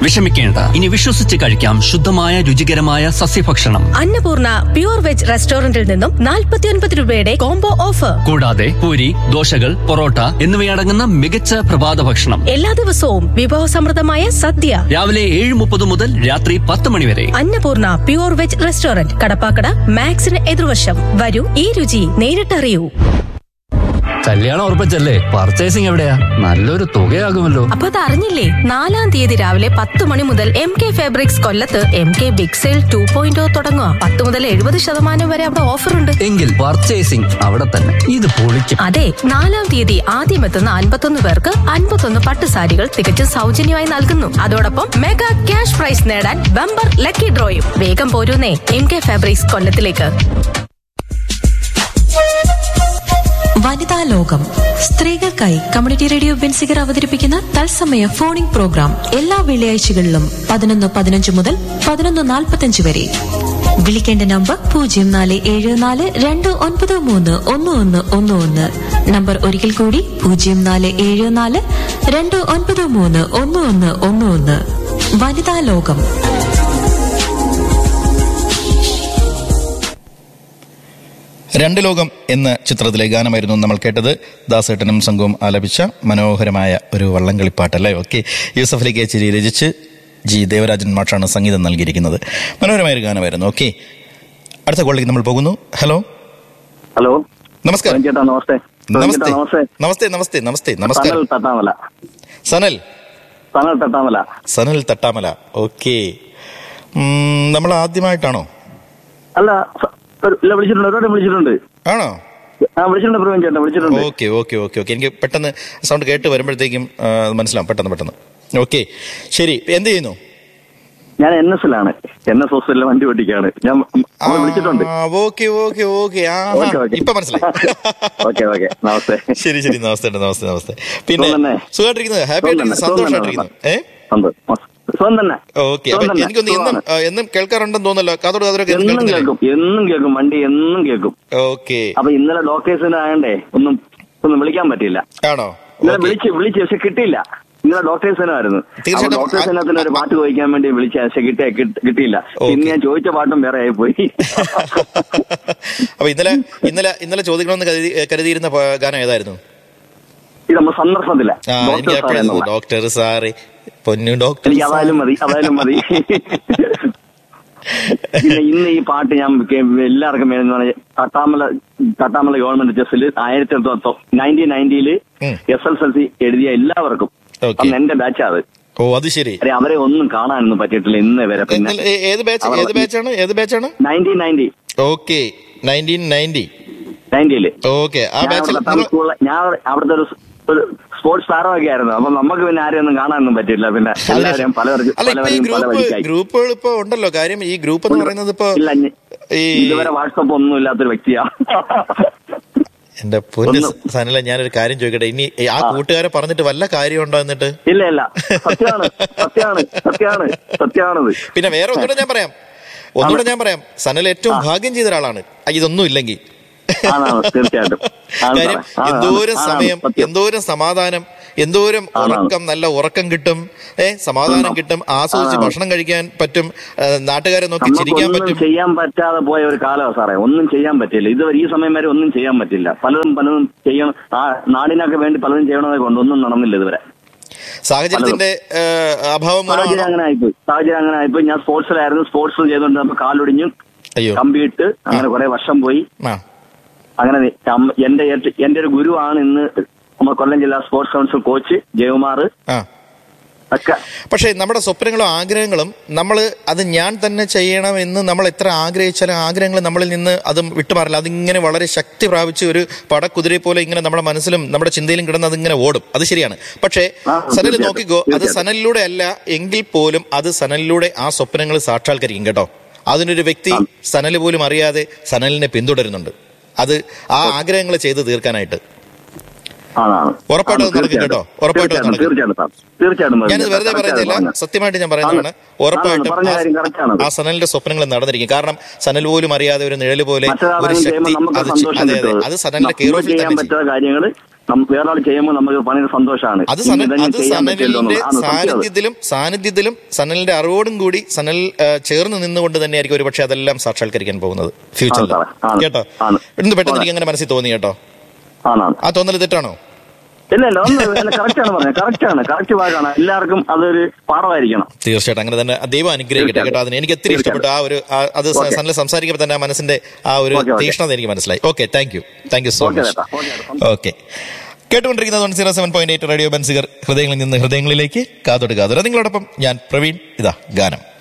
വിഷമിക്കേണ്ട ഇനി വിശ്വസിച്ച് കഴിക്കാം ശുദ്ധമായ രുചികരമായ സസ്യഭക്ഷണം അന്നപൂർണ പ്യൂർ വെജ് റെസ്റ്റോറന്റിൽ നിന്നും 49 രൂപയുടെ കോംബോ ഓഫർ കൂടാതെ പൂരി ദോശകൾ പൊറോട്ട എന്നിവയടങ്ങുന്ന മികച്ച പ്രഭാത ഭക്ഷണം എല്ലാ ദിവസവും വിഭവസമൃദ്ധമായ സദ്യ രാവിലെ ഏഴ് മുപ്പത് മുതൽ രാത്രി പത്ത് മണി വരെ Annapoorna pure veg restaurant Kadappakada മാക്സിന് എതിർവശം വരൂ ഈ രുചി നേരിട്ടറിയൂ കല്യാണം ഉറപ്പിച്ചല്ലേ പർച്ചേസിംഗ് എവിടെയാ നല്ലൊരു തുകയാകുമല്ലോ അപ്പൊ അത് അറിഞ്ഞില്ലേ നാലാം തീയതി രാവിലെ പത്ത് മണി മുതൽ എം കെ ഫാബ്രിക്സ് കൊല്ലത്ത് M K big sale two point തുടങ്ങുക പത്ത് മുതൽ എഴുപത് ശതമാനം വരെ അവിടെ ഓഫർ ഉണ്ട് എങ്കിൽ പർച്ചേസിംഗ് അവിടെ തന്നെ ഇത് പൊളിക്കും അതെ നാലാം തീയതി ആദ്യം എത്തുന്ന അൻപത്തൊന്ന് പേർക്ക് അൻപത്തൊന്ന് പട്ടുസാരികൾ തികച്ചും സൗജന്യമായി നൽകുന്നു അതോടൊപ്പം മെഗാ ക്യാഷ് പ്രൈസ് നേടാൻ ബമ്പർ ലക്കി ഡ്രോയും വേഗം പോരൂന്നേ എം കെ ഫാബ്രിക്സ് കൊല്ലത്തിലേക്ക് വനിതാ ലോകം സ്ത്രീകൾക്കായി കമ്മ്യൂണിറ്റി റേഡിയോ ബെൻസിഗർ അവതരിപ്പിക്കുന്ന തത്സമയ ഫോണിംഗ് പ്രോഗ്രാം എല്ലാ വെള്ളിയാഴ്ചകളിലും പതിനൊന്ന് പതിനഞ്ച് മുതൽ പതിനൊന്ന് നാൽപ്പത്തഞ്ച് വരെ വിളിക്കേണ്ട നമ്പർ പൂജ്യം നാല് ഏഴ് നാല് രണ്ട് ഒൻപത് മൂന്ന് ഒന്ന് ഒന്ന് ഒന്ന് ഒന്ന് നമ്പർ ഒരിക്കൽ കൂടി പൂജ്യം നാല് ഏഴ് നാല് രണ്ട് ഒൻപത് മൂന്ന് ഒന്ന് ഒന്ന് ഒന്ന് ഒന്ന് വനിതാ ലോകം രണ്ട് ലോകം എന്ന ചിത്രത്തിലെ ഗാനമായിരുന്നു നമ്മൾ കേട്ടത് ദാസേട്ടനും സംഘവും ആലപിച്ച മനോഹരമായ ഒരു വള്ളംകളിപ്പാട്ടല്ലേ ഓക്കെ യൂസഫ് അലി കേച്ചേരി രചിച്ച് ജി ദേവരാജൻ മാഷാണ് സംഗീതം നൽകിയിരിക്കുന്നത് മനോഹരമായ ഒരു ഗാനമായിരുന്നു ഓക്കെ അടുത്ത കോളിലേക്ക് നമ്മൾ പോകുന്നു ഹലോ ഹലോ നമസ്കാരം ചേട്ടാ നമസ്തേ നമസ്തേ നമസ്തേ നമസ്തേ നമസ്തേ നമസ്തേ നമസ്കാരം സനൽ തട്ടാമല സനൽ സനൽ തട്ടാമല സനൽ തട്ടാമല ഓക്കെ നമ്മൾ ആദ്യമായിട്ടാണോ അല്ല സ- ഒരു- ഇല്ല വിളിച്ചിട്ടുണ്ട് ഒരുപാട് വിളിച്ചിട്ടുണ്ട് ആണോ ആ വിളിച്ചിട്ടുണ്ട് പ്രവീൺ ചേട്ടാ വിളിച്ചിട്ടുണ്ട് ഓക്കെ ഓക്കെ ഓക്കെ ഓക്കെ എനിക്ക് പെട്ടെന്ന് സൗണ്ട് കേട്ട് വരുമ്പോഴത്തേക്കും ആ, അത് മനസ്സിലാവും പെട്ടെന്ന് പെട്ടെന്ന് ഓക്കെ ശരി എന്ത് ചെയ്യുന്നു ഞാൻ എൻ എസ് ലാണ് എൻ എസ് ഹോസ്പിറ്റലിലെ വണ്ടി ഓടിക്കാണ് ഞാൻ അവൾ വിളിച്ചിട്ടുണ്ട് ഓക്കെ ഓക്കെ ഓക്കെ ആ ഓക്കെ, ഓക്കെ. ഇപ്പൊ മനസ്സിലായി ഓക്കെ ഓക്കെ നമസ്തേ ശരി ശരി നമസ്തേ നമസ്തേ നമസ്തേ പിന്നെ സുഖം തന്നെ. സുഖമായിട്ടിരിക്കുന്നത് ഹാപ്പി സുഖം ആയിട്ടിരിക്കുന്നു തന്നെ, സുഖം സന്തോഷമായിട്ടിരിക്കുന്നു ഏ സന്തോഷം. സുഖം തന്നെ ഓക്കെ സുഖം അപ്പൊ തന്നെ, എനിക്കൊന്ന് എന്നും സുഖമാണ്. ആ, എന്നും കേൾക്കാറുണ്ടെന്ന് തോന്നല്ലോ കാതോട് കാതോടൊക്കെ എന്നും എന്നും കേൾക്കുന്നില്ലേ കേൾക്കും എന്നും കേൾക്കും വണ്ടി എന്നും കേൾക്കും ഓക്കെ അപ്പൊ ഇന്നലെ ഡോക്ടേഴ്സിന് ആയണ്ടേ ഒന്നും ഒന്നും വിളിക്കാൻ പറ്റിയില്ല ആണോ ഇന്നലെ ഓക്കെ വിളിച്ച് വിളിച്ച് പക്ഷെ കിട്ടിയില്ല ഇന്നലെ ഡോക്ടേഴ്സിനായിരുന്നു തീർച്ചയായിട്ടും. ഡോക്ടേഴ്സിനകത്തിന് ഒരു പാട്ട് ചോദിക്കാൻ വേണ്ടി വിളിച്ച പക്ഷെ കിട്ടിയ കിട്ട- കിട്ടിയില്ല പിന്നെ ഞാൻ ചോദിച്ച പാട്ടും വേറെ ആയി പോയി അപ്പൊ ഇന്നലെ ഇന്നലെ ഇന്നലെ ചോദിക്കണമെന്ന് കരുതി കരുതിയിരുന്ന പ- ഗാനം ഏതായിരുന്നു ഇത് നമ്മൾ സന്ദർഭത്തില ആ എനിക്ക് എപ്പോഴും ഡോക്ടർ സാറ് പൊന്നു ഡോക്ടർ എനിക്ക് അതായാലും മതി അതായാലും മതി പിന്നെ ഇന്ന് ഈ പാട്ട് ഞാൻ കേ- എല്ലാവർക്കും വേണമെന്ന് പറഞ്ഞ തട്ടാമല തട്ടാമല ഗവൺമെന്റ് ടെസ്റ്റിൽ ആയിരത്തി നയൻറ്റീൻ നയൻറ്റിയില് ഉം. എസ് എസ് എൽ സി എഴുതിയ എല്ലാവർക്കും ഓക്കെ അന്ന് എന്റെ ബാച്ചാ അത് ഓ അത് ശരി കാര്യം അവരെ ഒന്നും കാണാനൊന്നും പറ്റിയിട്ടില്ല ഇന്ന് വരെ പിന്നെ ഇന്നലെ ഏ- ഏത് ബാച്ച് അവർ- ഏത് ബാച്ചാണ് ഏത് ബാച്ചാണ് nineteen ninety okay nineteen ninety നയൻറ്റിയില് ഓക്കെ ആ ഞാൻ ബാച്ചിൽ അവിടെ തമിഴ് സ്കൂളിലെ ഞാൻ അവിടുത്തെ ഒരു സ്- ഒരു സ്പോർട്സ് താരമൊക്കെ ആയിരുന്നു അപ്പൊ നമുക്ക് പിന്നെ ആരെയും ഒന്നും കാണാനൊന്നും പറ്റില്ല പിന്നെ എല്ലാവരെയും പലവർക്ക് അല്ല ഇപ്പൊ ഈ പലവരെയും പല ഗ്രൂപ്പ് വഴിക്കായി ഗ്രൂപ്പുകൾ ഇപ്പൊ ഉണ്ടല്ലോ കാര്യം ഈ ഗ്രൂപ്പ് എന്ന് പറയുന്നത് ഇപ്പൊ ഇല്ല ഞ- ഈ ഇതുവരെ വാട്സപ്പ് ഒന്നും ഇല്ലാത്തൊരു വ്യക്തിയാ എന്റെ പൊന്ന് ഒന്ന്- സനല ഞാനൊരു കാര്യം ചോദിക്കട്ടെ ഇനി ഈ ആ കൂട്ടുകാരെ പറഞ്ഞിട്ട് വല്ല കാര്യമുണ്ടോ എന്നിട്ട് ഇല്ല ഇല്ല സത്യാണ് സത്യാണ് സത്യാണ് സത്യാണത് പിന്നെ വേറെ ഒന്നുകൂടെ ഞാൻ പറയാം ഒന്നുകൂടെ ഞാൻ പറയാം സനൽ ഏറ്റവും ഭാഗ്യം ചെയ്ത ഒരാളാണ് ആ, ഇതൊന്നും ഇല്ലെങ്കിൽ ആണാണ് തീർച്ചയായിട്ടും ആണ് കാര്യം സാറേ. ആണ്, എന്തോരം ആണ്, സമയം സത്യം. എന്തോരം സമാധാനം എന്തോരം ആണ്. ഉറക്കം നല്ല ഉറക്കം കിട്ടും ഏ സമാധാനം ആണ്. കിട്ടും ആസ്വദിച്ച് ആണ്. ഭക്ഷണം കഴിക്കാൻ പറ്റും ഏ, നാട്ടുകാരെ നോക്കി ചിരിക്കാൻ നമുക്കൊന്നും പറ്റും ചെയ്യാൻ പറ്റാതെ പോയ ഒരു കാലമാണ് സാറേ ഒന്നും ചെയ്യാൻ പറ്റില്ല ഇതുവരെ ഈ സമയം വരെ ഒന്നും ചെയ്യാൻ പറ്റില്ല പലതും പലതും ചെയ്യണം ആ നാടിനൊക്കെ വേണ്ടി പലതും ചെയ്യണതെ കൊണ്ട് ഒന്നും നടന്നില്ല ഇതുവരെ സാഹചര്യത്തിന്റെ ഏ, അഭാവം സാഹചര്യം മൂലമാണോ അങ്ങനെ ആയിപ്പോയി സാഹചര്യം അങ്ങനെ ആയിപ്പോയി ഞാൻ സ്പോർട്സിലായിരുന്നു സ്പോർട്സ് ചെയ്തുകൊണ്ട് കാലൊടിഞ്ഞു അയ്യോ കമ്പിയിട്ട് അങ്ങനെ കുറെ വർഷം പോയി ആ അങ്ങനെ നി- അമ്മ- എന്റെ ഏറ്റ- എന്റെ ഒരു ഗുരുവാണ് ഇന്ന് നമ്മുടെ കൊല്ലം ജില്ലാ സ്പോർട്സ് കൗൺസിൽ കോച്ച് ജയകുമാർ ആ ഒക്കെ പക്ഷേ നമ്മുടെ സ്വപ്നങ്ങളും ആഗ്രഹങ്ങളും നമ്മൾ അത് ഞാൻ തന്നെ ചെയ്യണമെന്ന് നമ്മൾ എത്ര ആഗ്രഹിച്ചാലും ആഗ്രഹങ്ങൾ നമ്മളിൽ നിന്ന് അത് വിട്ടുമാറില്ല അതിങ്ങനെ വളരെ ശക്തി പ്രാപിച്ച് ഒരു പടക്കുതിരയെ പോലെ ഇങ്ങനെ നമ്മുടെ മനസ്സിലും നമ്മുടെ ചിന്തയിലും കിടന്ന് അതിങ്ങനെ ഓടും അത് ശരിയാണ് പക്ഷേ ആ, സനൽ തീർച്ചയായിട്ടും, നോക്കിക്കോ അത് തീർച്ചയായിട്ടും. സനലിലൂടെ അല്ല എങ്കിൽ പോലും അത് സനലിലൂടെ ആ സ്വപ്നങ്ങൾ സാക്ഷാത്കരിക്കും കേട്ടോ അതിനൊരു വ്യക്തി സനൽ പോലും അറിയാതെ സനലിനെ പിന്തുടരുന്നുണ്ട് അത് ആ ആഗ്രഹങ്ങൾ ചെയ്ത് തീർക്കാനായിട്ട് അതാണ് ഉറപ്പായിട്ടും അത് നടക്കും തീർച്ചയായിട്ടും. കേട്ടോ. ഉറപ്പായിട്ടും അത് നടക്കും. തീർച്ചയായിട്ടും സാർ തീർച്ചയായിട്ടും മതി. ഞാനിത് വെറുതെ കറക്റ്റാണ് പറയുന്നില്ല പറഞ്ഞത്. സത്യമായിട്ട് ഞാൻ പറയുന്നതാണ് ആണ്. ഉറപ്പായിട്ടും ആണ്, പറഞ്ഞ കാര്യം ആ- കറക്റ്റാണ് ആ സനലിന്റെ സ്വപ്നങ്ങൾ നടന്നിരിക്കും കാരണം സനൽ പോലും അറിയാതെ ഒരു നിഴല് പോലെ ഒരു മറ്റൊരാളാണെങ്കിൽ ചെയ്യുമ്പോൾ ശക്തി നമുക്ക് അത് ചെ- സന്തോഷം അതെ അതെ കിട്ടും അത് സനലിന്റെ കെയർ നമുക്ക് ഓഫിൽ ചെയ്യാൻ തന്നെ ചെയ്യും പറ്റാത്ത കാര്യങ്ങൾ വേറൊരാൾ ചെയ്യുമ്പോൾ നമുക്ക് ഭയങ്കര സന്തോഷമാണ് അത് സനൽ ഇതെങ്ങനെ അത് ചെയ്യാൻ പറ്റിയല്ലോ സനലിന്റെ എന്നുള്ളത്. ആണ് സത്യം അത്. സാന്നിധ്യത്തിലും സാന്നിധ്യത്തിലും സനലിന്റെ അറിവോടും കൂടി സനൽ ആ, ചേർന്ന് നിന്നുകൊണ്ട് തന്നെയായിരിക്കും ഒരു പക്ഷെ അതെല്ലാം സാക്ഷാത്കരിക്കാൻ പോകുന്നത് ഫ്യൂച്ചറിൽ ആണ് സാറേ, ആണ്. കേട്ടോ ആണ്. ഇന്ന് പെട്ടെന്ന് എനിക്ക് അങ്ങനെ മനസ്സിൽ തോന്നി കേട്ടോ ആണാണ് ആ തോന്നൽ തെറ്റാണോ ഇല്ല ഇല്ല ഒന്ന് കറക്റ്റ് ആണ് പറഞ്ഞത് കറക്റ്റ് ആണ് കറക്റ്റ് വാക്കാണ് എല്ലാവർക്കും അതൊരു പാഠമായിരിക്കണം തീർച്ചയായിട്ടും അങ്ങനെ തന്നെ ദൈവം അനുഗ്രഹിക്കട്ടെ കേട്ടോ അതിന് എനിക്ക് ഒത്തിരി ഇഷ്ടപ്പെട്ടു ആ ഒരു ആ- അത് സ- ഓക്കേ. സനൽ സംസാരിക്കുമ്പോൾ തന്നെ ആ മനസ്സിന്റെ ആ ഒരു ഓക്കേ, ഓക്കേ. തീഷ്ണത എനിക്ക് മനസ്സിലായി okay thank you thank you so okay much ചേട്ടാ ഓക്കെ ചേട്ടാ ഓക്കെ കേട്ടുകൊണ്ടിരിക്കുന്നത് one zero seven point eight radio ബൻസിഗർ ഹൃദയങ്ങളിൽ നിന്ന് ഹൃദയങ്ങളിലേക്ക് കാതോട് കാതോട് നിങ്ങളോടൊപ്പം ഞാൻ പ്രവീൺ ഇതാ ഗാനം